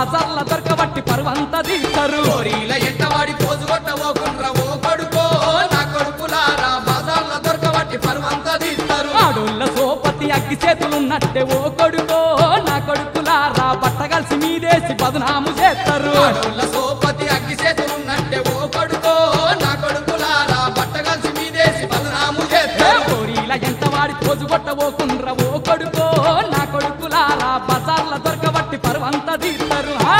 బాజార్ల దొరకబట్టి పరువంత తీస్తారు కోరీల ఎంటవాడి పోజు కొట్టబోకుండ్రా ఓ కొడుకో నా కొడుకులారా బజార్ల దొరకబట్టి పరువంతా తీస్తారు ఆడోళ్ళ సోపతి అగ్గి చేతులున్నట్టే ఓ కొడుకో నా కొడుకులారా బట్ట కలిసి మీదేసి బదునాము చేస్తారు ఆడోళ్ళ సోపతి అగ్గి చేతులున్నట్టే ఓ కొడుకో నా కొడుకులారా బట్టగలిసి మీదేసి బలరాము ఏ చేస్తారు కోరీల ఎంత వాడి పోజు కొట్టబోకుండ్ర ఓ కొడుకో నా కొడుకులారా బజార్ల దొరకబట్టి పరువంత తీస్తారు ఆ!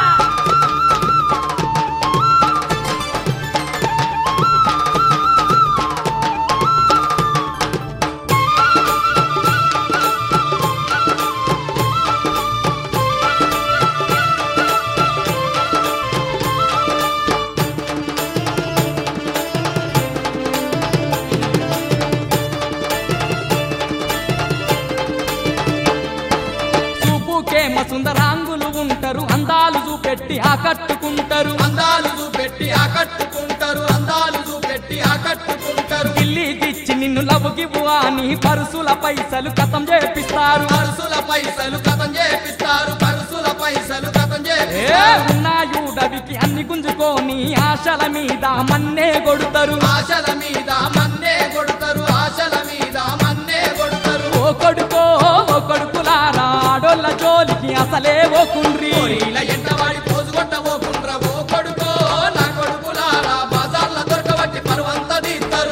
చూపుకేమ సుందరాంగులు ఉంటారు అందాలు చూపెట్టి ఆకట్టుకుంటారు అందాలు చూపెట్టి ఆకట్టుకుంటారు అందాలు చూపెట్టి ఆకట్టుకుంటారు గిల్లిగిచ్చి నిన్ను లవ్వుగివ్వు అని పరుసుల పైసలు కథం చేపిస్తారు పరుసుల పైసలు కథం చేపిస్తారు పరుసుల పైసలు కథం ఏ చేపిస్తారు ఉన్నాయుడవికి అన్ని గుంజుకొని ఆశల మీద మన్నే కొడుతారు ఆశల మీద మన్నే కొడతారు ఆశల మీద మన్నే కొడతారు ఓ కొడుకో ఓ కొడుకులారా ఆడోళ్ళ జోలికి అసలే ఓ కుండ్రి కోరీల ఎంటవాడి పోజు కొట్టబోకుండ్రా ఓ కొడుకో నా కొడుకులారా బజార్ల దొరకబట్టి పరువంతా తీస్తారు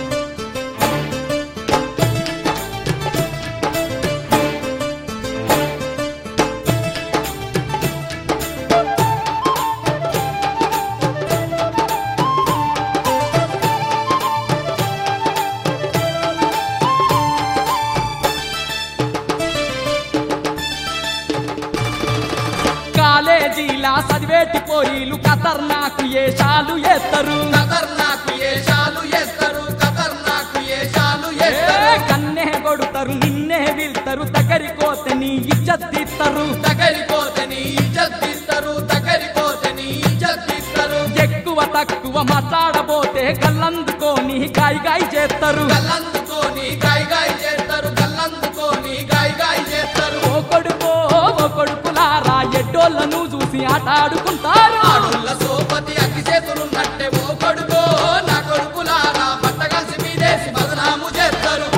కాలేజీలా చదివేటి పోరీలు ఖతర్నాకు ఏషాలు ఎత్తరు ఖతర్నాకు ఏషాలు చేస్తారు ఖతర్నాకు ఏషాలు ఏ చేస్తారు కన్నే కొడుతారు నిన్నే వెళ్తారు దగ్గరి కోతే నీ ఇజ్జత్ తీస్తారు దగ్గరిపోతే నీ ఇజ్జత్ తీస్తారు దగ్గరిపోతే నీ ఇజ్జత్ తీస్తారు ఎక్కువ తక్కువ మాట్లాడబోతే కళ్ళందుకొని గాయి గాయి చేస్తారు గల్లందుకోని గాయ గాయ చేస్తారు గల్లందుకోని గాయ గాయ చేస్తారు ఓ కొడుకో ఓ కొడుకులారా ఎడ్డోళ్ళను చూసి ఆట ఆడుకుంటారు ఆడుల్ల సోపతి అగ్గి చేతులున్నట్టే ఓ కొడుకో నా కొడుకులారా బట్టగలిసి మీదేసి బదనాము చేస్తారు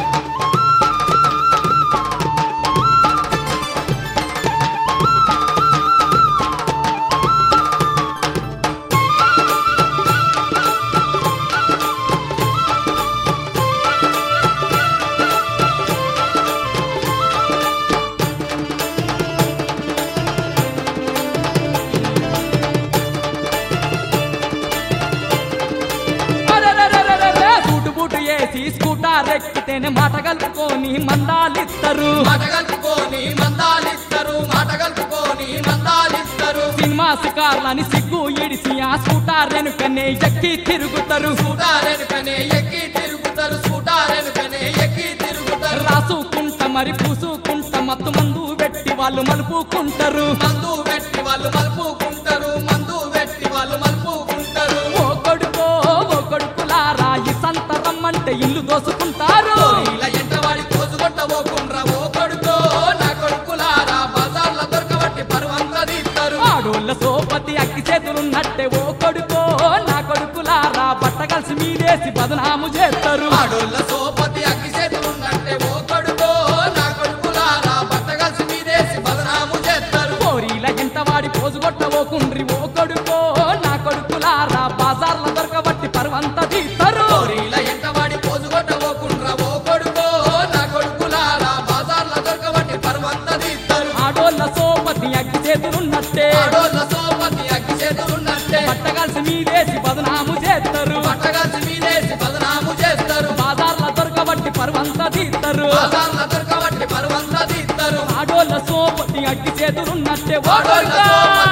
అరెరెరెరెరె, సూటు బూటు వేసి స్కూటర్ ఎక్కితేనే మాట కలుపుకొని మందాలిస్తారు మాట కలుపుకొని మందాలిస్తారు మాట కలుపుకొని మందాలిస్తారు సినిమా శికార్లని సిగ్గు ఇడిసి ఆ స్కూటర్ వెనుకనే ఎక్కి తిరుగుతారు సూటారెనుకనే ఎక్కి తిరుగుతారు సూటారెనుకనే ఎక్కి తిరుగుతారు రాసుకుంట మరి పూసుకుంట మత్తు మందు పెట్టి వాళ్ళు మలుపుకుంటారు మందు పెట్టి వాళ్ళు మలుపుకుంటారు మందు పెట్టి వాళ్ళు మలుపుకుంటారు ఓ కొడుకో ఓ కొడుకులారా ఈ సంత రమ్మంటే ఇల్లు దోసుకుంటారు కోరీల ఎంటవాడి పోజు కొట్టబోకుండ్రా ఓ కొడుకో నా కొడుకులారా బజార్ల దొరకబట్టి పరువంతా తీస్తారు ఆడోళ్ళ సోపతి అగ్గి చేతులున్నట్టే ఓ కొడుకో నా కొడుకులారా బట్ట కలిసి మీదేసి బదనాము చేస్తారు ఆడోళ్ళ సోపతి అగ్గి చేతులున్నట్టే ఓ కొడుకో నా కొడుకులారా బట్టగలిసి మీదేసి బదనాము చేస్తారు కోరీల ఎంత వాడి పోజు కొట్టబోకుండ్రి ఓ కొడుకో నా కొడుకులారా బాజార్ల దొరకబట్టి పరువంత తీస్తారు కోరీల ఎంటవాడి పోజు కొట్టబోకుండ్రా ఓ కొడుకో నా కొడుకులారా బజార్ల దొరకబట్టి పరువంతా తీస్తారు ఆడోళ్ళ సోపతి అగ్గి చేతులున్నట్టే ఆడోళ్ళ సోపతి అగ్గి చేతులున్నట్టే బట్ట కలిసి మీదేసి బదనాము చేస్తారు బట్టగలిసి మీదేసి బదనాము చేస్తారు బాజార్ల దొరకబట్టి పరువంత తీస్తారు బజార్ల దొరకబట్టి పరువంతా తీస్తారు ఆడోళ్ళ సోపతి అగ్గి చేతులున్నట్టే ఓ ఆడోళ్ళ కొడుకా సోపతి